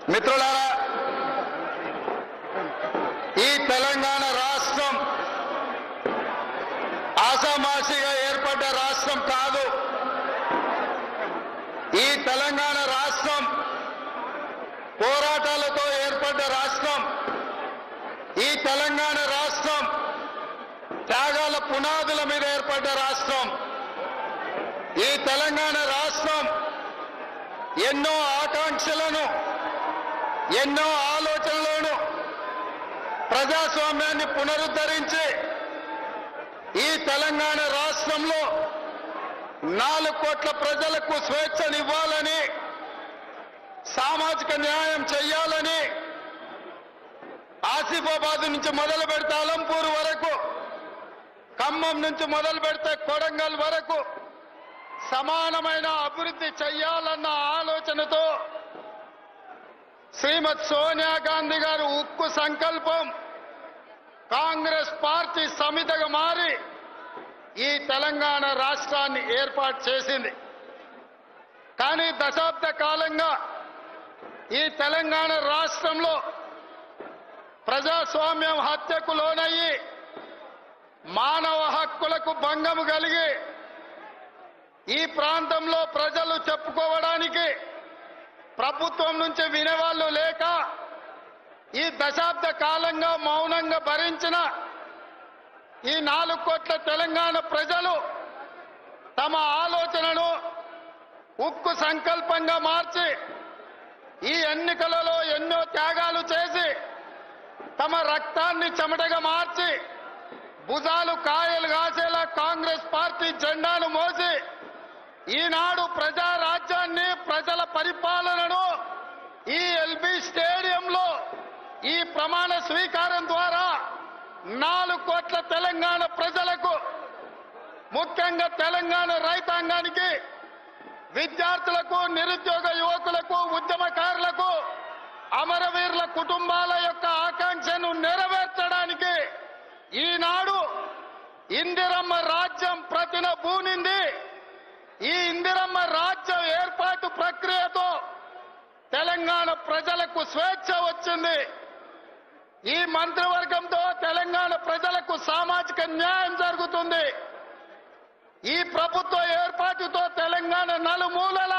మిత్రులారా ఈ తెలంగాణ రాష్ట్రం ఆసామాసిగా ఏర్పడ్డ రాష్ట్రం కాదు ఈ తెలంగాణ రాష్ట్రం పోరాటాలతో ఏర్పడ్డ రాష్ట్రం ఈ తెలంగాణ రాష్ట్రం త్యాగాల పునాదుల మీద ఏర్పడ్డ రాష్ట్రం ఈ తెలంగాణ రాష్ట్రం ఎన్నో ఆకాంక్షలను ఎన్నో ఆలోచనలను ప్రజాస్వామ్యాన్ని పునరుద్ధరించి ఈ తెలంగాణ రాష్ట్రంలో నాలుగు కోట్ల ప్రజలకు స్వేచ్ఛనివ్వాలని సామాజిక న్యాయం చెయ్యాలని ఆసిఫాబాద్ నుంచి మొదలు పెడితే అలంపూర్ వరకు ఖమ్మం నుంచి మొదలు పెడితే కొడంగల్ వరకు సమానమైన అభివృద్ధి చెయ్యాలన్న ఆలోచనతో శ్రీమతి సోనియా గాంధీ గారు ఉక్కు సంకల్పం కాంగ్రెస్ పార్టీ సమితగా మారి ఈ తెలంగాణ రాష్ట్రాన్ని ఏర్పాటు చేసింది కానీ దశాబ్ద కాలంగా ఈ తెలంగాణ రాష్ట్రంలో ప్రజాస్వామ్యం హత్యకు లోనయ్యి మానవ హక్కులకు భంగము కలిగి ఈ ప్రాంతంలో ప్రజలు చెప్పుకోవడానికి ప్రభుత్వం నుంచి వినేవాళ్ళు లేక ఈ దశాబ్ద కాలంగా మౌనంగా భరించిన ఈ నాలుగు కోట్ల తెలంగాణ ప్రజలు తమ ఆలోచనను ఉక్కు సంకల్పంగా మార్చి ఈ ఎన్నికలలో ఎన్నో త్యాగాలు చేసి తమ రక్తాన్ని చెమటగా మార్చి భుజాలు కాయలు కాసేలా కాంగ్రెస్ పార్టీ జెండాను మోసి ఈనాడు ప్రజా రాజ్యాన్ని ప్రజల పరిపాలనను ఈ ఎల్బీ స్టేడియంలో ఈ ప్రమాణ స్వీకారం ద్వారా నాలుగు కోట్ల తెలంగాణ ప్రజలకు ముఖ్యంగా తెలంగాణ రైతాంగానికి విద్యార్థులకు నిరుద్యోగ యువకులకు ఉద్యమకారులకు అమరవీరుల కుటుంబాల యొక్క ఆకాంక్షను నెరవేర్చడానికి ఈనాడు ఇందిరమ్మ రాజ్యం ప్రతిన బూనింది ఈ ఇందిరమ్మ రాజ్యం ఏర్పాటు ప్రక్రియతో తెలంగాణ ప్రజలకు స్వేచ్ఛ వచ్చింది ఈ మంత్రివర్గంతో తెలంగాణ ప్రజలకు సామాజిక న్యాయం జరుగుతుంది ఈ ప్రభుత్వ ఏర్పాటుతో తెలంగాణ నలుమూలల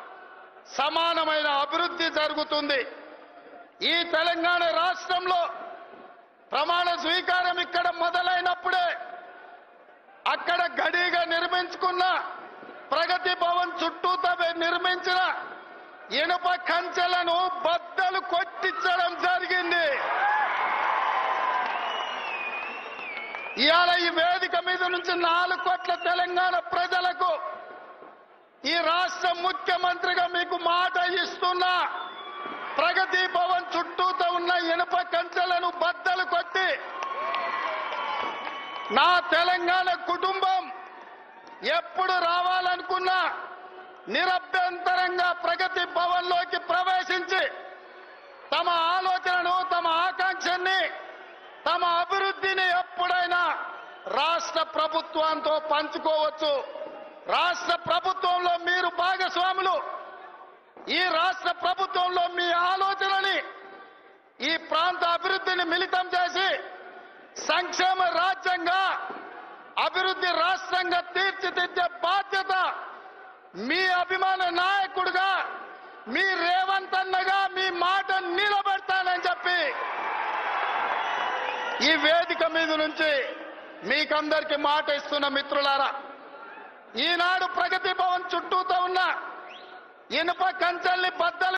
సమానమైన అభివృద్ధి జరుగుతుంది ఈ తెలంగాణ రాష్ట్రంలో ప్రమాణ స్వీకారం ఇక్కడ మొదలైనప్పుడే అక్కడ గడిగా నిర్మించుకున్న ప్రగతి భవన్ చుట్టూతో నిర్మించిన ఇనుప కంచెలను బద్దలు కొట్టించడం జరిగింది ఇవాళ ఈ వేదిక మీద నుంచి నాలుగు కోట్ల తెలంగాణ ప్రజలకు ఈ రాష్ట్ర ముఖ్యమంత్రిగా మీకు మాట ఇస్తున్నా ప్రగతి భవన్ చుట్టూతో ఉన్న ఇనుప కంచెలను బద్దలు కొట్టి నా తెలంగాణ కుటుంబం ఎప్పుడు రావాలనుకున్నా నిరభ్యంతరంగా ప్రగతి భవన్లోకి ప్రవేశించి తమ ఆలోచనను తమ ఆకాంక్షని తమ అభివృద్ధిని ఎప్పుడైనా రాష్ట్ర ప్రభుత్వంతో పంచుకోవచ్చు రాష్ట్ర ప్రభుత్వంలో మీరు భాగస్వాములు ఈ రాష్ట్ర ప్రభుత్వంలో మీ ఆలోచనని ఈ ప్రాంత అభివృద్ధిని మిళితం చేసి సంక్షేమ రాజ్యంగా అభివృద్ధి రాష్ట్రంగా తీర్చిదిద్దే బాధ్యత మీ అభిమాన నాయకుడుగా మీ రేవంత్ అన్నగా మీ మాట నిలబెడతానని చెప్పి ఈ వేదిక మీద నుంచి మీకందరికి మాట ఇస్తున్న మిత్రులారా ఈనాడు ప్రగతి భవన్ చుట్టూతో ఉన్న ఇనుప కంచెల్ని బద్దలు